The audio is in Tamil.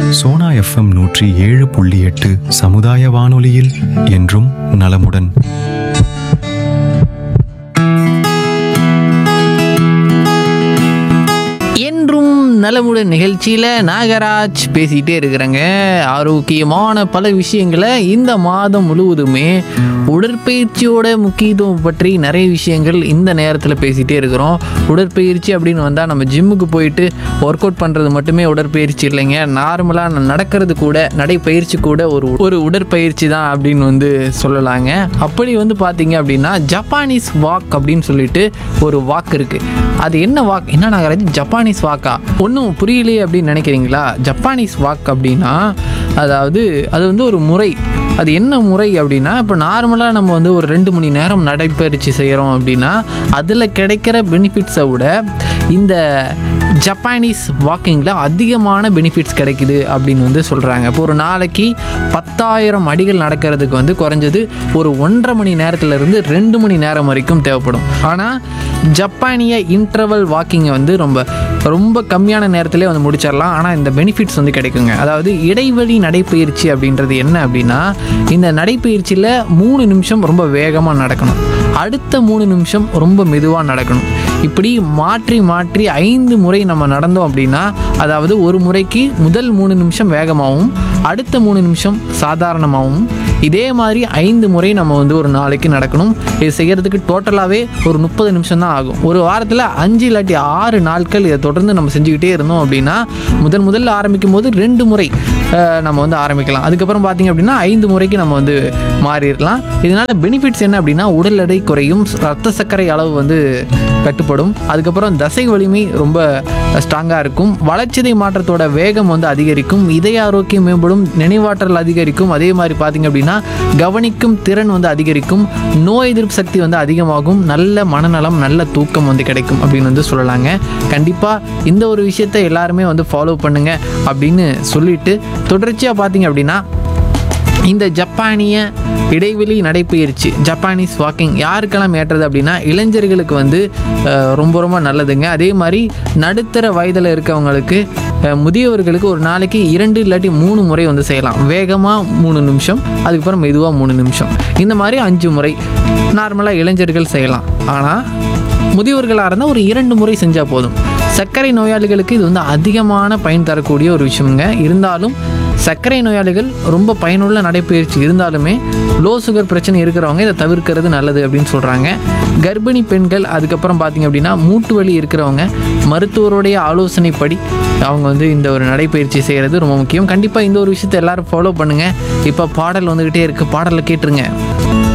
சோனா எஃப்எம் நூற்றி ஏழு புள்ளி எட்டு சமுதாய வானொலியில் என்றும் நலமுடன் என்றும் நலமுடன் நிகழ்ச்சியில் நாகராஜ் பேசிகிட்டே இருக்கிறேங்க ஆரோக்கியமான பல விஷயங்களை இந்த மாதம் முழுவதுமே உடற்பயிற்சியோட முக்கியத்துவம் பற்றி நிறைய விஷயங்கள் இந்த நேரத்தில் பேசிகிட்டே இருக்கிறோம் உடற்பயிற்சி அப்படின்னு வந்தால் நம்ம ஜிம்முக்கு போயிட்டு ஒர்க் அவுட் பண்ணுறது மட்டுமே உடற்பயிற்சி இல்லைங்க நார்மலாக நடக்கிறது கூட நடைப்பயிற்சி கூட ஒரு ஒரு உடற்பயிற்சி தான் அப்படின்னு வந்து சொல்லலாங்க அப்படி வந்து பார்த்தீங்க அப்படின்னா ஜப்பானீஸ் வாக் அப்படின்னு சொல்லிட்டு ஒரு வாக் இருக்குது அது என்ன வாக் என்ன நாகராஜ் ஜப்பானீஸ் வாக்கா ஒன்றும் புரியலையே அப்படின்னு நினைக்கிறீங்களா ஜப்பானீஸ் வாக் அப்படின்னா அதாவது அது வந்து ஒரு முறை அது என்ன முறை அப்படின்னா இப்போ நார்மலாக நம்ம வந்து ஒரு ரெண்டு மணி நேரம் நடைப்பயிற்சி செய்கிறோம் அப்படின்னா அதில் கிடைக்கிற பெனிஃபிட்ஸை விட இந்த ஜப்பானீஸ் வாக்கிங்கில் அதிகமான பெனிஃபிட்ஸ் கிடைக்குது அப்படின்னு வந்து சொல்கிறாங்க இப்போ ஒரு நாளைக்கு பத்தாயிரம் அடிகள் நடக்கிறதுக்கு வந்து குறைஞ்சது ஒரு ஒன்றரை மணி நேரத்துலேருந்து ரெண்டு மணி நேரம் வரைக்கும் தேவைப்படும் ஆனால் ஜப்பானிய இன்டர்வல் வாக்கிங்கை வந்து ரொம்ப ரொம்ப கம்மியான நேரத்திலே வந்து முடிச்சிடலாம் ஆனால் இந்த பெனிஃபிட்ஸ் வந்து கிடைக்குங்க அதாவது இடைவெளி நடைப்பயிற்சி அப்படின்றது என்ன அப்படின்னா இந்த நடைப்பயிற்சியில் மூணு நிமிஷம் ரொம்ப வேகமாக நடக்கணும் அடுத்த மூணு நிமிஷம் ரொம்ப மெதுவாக நடக்கணும் இப்படி மாற்றி மாற்றி ஐந்து முறை நம்ம நடந்தோம் அப்படின்னா அதாவது ஒரு முறைக்கு முதல் மூணு நிமிஷம் வேகமாகவும் அடுத்த மூணு நிமிஷம் சாதாரணமாகவும் இதே மாதிரி ஐந்து முறை நம்ம வந்து ஒரு நாளைக்கு நடக்கணும் இது செய்கிறதுக்கு டோட்டலாகவே ஒரு முப்பது நிமிஷம் தான் ஆகும் ஒரு வாரத்தில் அஞ்சு இல்லாட்டி ஆறு நாட்கள் இதை தொடர்ந்து நம்ம செஞ்சுக்கிட்டே இருந்தோம் அப்படின்னா முதன் முதல்ல ஆரம்பிக்கும் போது ரெண்டு முறை அஹ், நம்ம வந்து ஆரம்பிக்கலாம் அதுக்கப்புறம் பார்த்தீங்க அப்படின்னா ஐந்து முறைக்கு நம்ம வந்து மாறிடலாம் இதனால பெனிஃபிட்ஸ் என்ன அப்படின்னா உடல் எடை குறையும் ரத்த சர்க்கரை அளவு வந்து கட்டுப்படும் அதுக்கப்புறம் தசை வலிமை ரொம்ப ஸ்ட்ராங்காக இருக்கும் வளர்ச்சிதை மாற்றத்தோட வேகம் வந்து அதிகரிக்கும் இதய ஆரோக்கியம் மேம்படும் நினைவாற்றல் அதிகரிக்கும் அதே மாதிரி பார்த்தீங்க அப்படின்னா கவனிக்கும் திறன் வந்து அதிகரிக்கும் நோய் எதிர்ப்பு சக்தி வந்து அதிகமாகும் நல்ல மனநலம் நல்ல தூக்கம் வந்து கிடைக்கும் அப்படின்னு வந்து சொல்லலாங்க கண்டிப்பாக இந்த ஒரு விஷயத்தை எல்லாருமே வந்து ஃபாலோ பண்ணுங்க அப்படின்னு சொல்லிட்டு தொடர்ச்சியாக பார்த்தீங்க அப்படின்னா இந்த ஜப்பானிய இடைவெளி நடைப்பயிற்சி ஜப்பானீஸ் வாக்கிங் யாருக்கெல்லாம் ஏற்றது அப்படின்னா இளைஞர்களுக்கு வந்து அஹ், ரொம்ப ரொம்ப நல்லதுங்க அதே மாதிரி நடுத்தர வயதில் இருக்கவங்களுக்கு அஹ், முதியவர்களுக்கு ஒரு நாளைக்கு இரண்டு இல்லாட்டி மூணு முறை வந்து செய்யலாம் வேகமாக மூணு நிமிஷம் அதுக்கப்புறம் மெதுவாக மூணு நிமிஷம் இந்த மாதிரி அஞ்சு முறை நார்மலாக இளைஞர்கள் செய்யலாம் ஆனால் முதியவர்களாக இருந்தால் ஒரு இரண்டு முறை செஞ்சால் போதும் சர்க்கரை நோயாளிகளுக்கு இது வந்து அதிகமான பயன் தரக்கூடிய ஒரு விஷயம்ங்க இருந்தாலும் சர்க்கரை நோயாளிகள் ரொம்ப பயனுள்ள நடைப்பயிற்சி இருந்தாலுமே லோ சுகர் பிரச்சனை இருக்கிறவங்க இதை தவிர்க்கிறது நல்லது அப்படின்னு சொல்கிறாங்க கர்ப்பிணி பெண்கள் அதுக்கப்புறம் பார்த்தீங்க அப்படின்னா மூட்டு வலி இருக்கிறவங்க மருத்துவருடைய ஆலோசனைப்படி அவங்க வந்து இந்த ஒரு நடைப்பயிற்சி செய்கிறது ரொம்ப முக்கியம் கண்டிப்பாக இந்த ஒரு விஷயத்தை எல்லாரும் ஃபாலோ பண்ணுங்கள் இப்போ பாடல் வந்துக்கிட்டே இருக்குது பாடலை கேட்டுருங்க